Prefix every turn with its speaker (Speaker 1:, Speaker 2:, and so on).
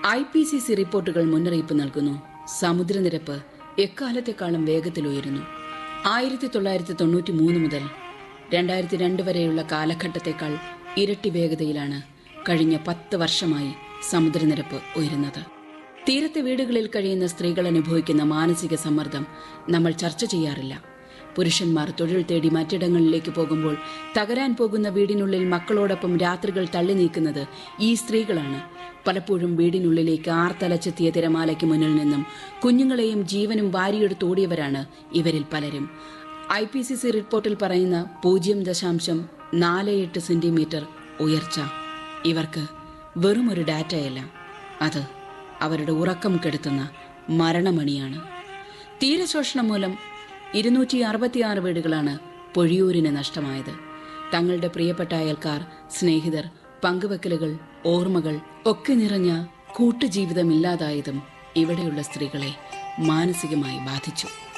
Speaker 1: I P C C റിപ്പോർട്ടുകൾ മുന്നറിയിപ്പ് നൽകുന്നു സമുദ്രനിരപ്പ് എക്കാലത്തെക്കാളും വേഗത്തിൽ ഉയരുന്നു ആയിരത്തി തൊള്ളായിരത്തി തൊണ്ണൂറ്റി മൂന്ന് മുതൽ രണ്ടായിരത്തി രണ്ട് വരെയുള്ള കാലഘട്ടത്തേക്കാൾ ഇരട്ടി വേഗതയിലാണ് കഴിഞ്ഞ പത്ത് വർഷമായി സമുദ്രനിരപ്പ് ഉയരുന്നത് തീരത്തെ വീടുകളിൽ കഴിയുന്ന സ്ത്രീകൾ അനുഭവിക്കുന്ന മാനസിക സമ്മർദ്ദം നമ്മൾ ചർച്ച ചെയ്യാറില്ല പുരുഷന്മാർ തൊഴിൽ തേടി മറ്റിടങ്ങളിലേക്ക് പോകുമ്പോൾ തകരാൻ പോകുന്ന വീടിനുള്ളിൽ മക്കളോടൊപ്പം രാത്രികൾ തള്ളി നീക്കുന്നത് ഈ സ്ത്രീകളാണ് പലപ്പോഴും വീടിനുള്ളിലേക്ക് ആർത്തലച്ചെത്തിയ തിരമാലയ്ക്ക് മുന്നിൽ നിന്നും കുഞ്ഞുങ്ങളെയും ജീവനും വാരിയെടുത്തോടിയവരാണ് ഇവരിൽ പലരും ഐ പി സി സി റിപ്പോർട്ടിൽ പറയുന്ന പൂജ്യം ദശാംശം നാല് എട്ട് സെന്റിമീറ്റർ ഉയർച്ച ഇവർക്ക് വെറും ഒരു ഡാറ്റയല്ല അത് അവരുടെ ഉറക്കം കെടുത്തുന്ന മരണമണിയാണ് തീരശോഷണം മൂലം ഇരുന്നൂറ്റി അറുപത്തിയാറ് വീടുകളാണ് പൊഴിയൂരിന് നഷ്ടമായത് തങ്ങളുടെ പ്രിയപ്പെട്ട അയൽക്കാർ സ്നേഹിതർ പങ്കുവെക്കലുകൾ ഓർമ്മകൾ ഒക്കെ നിറഞ്ഞ കൂട്ടുജീവിതമില്ലാതായതും ഇവിടെയുള്ള സ്ത്രീകളെ മാനസികമായി ബാധിച്ചു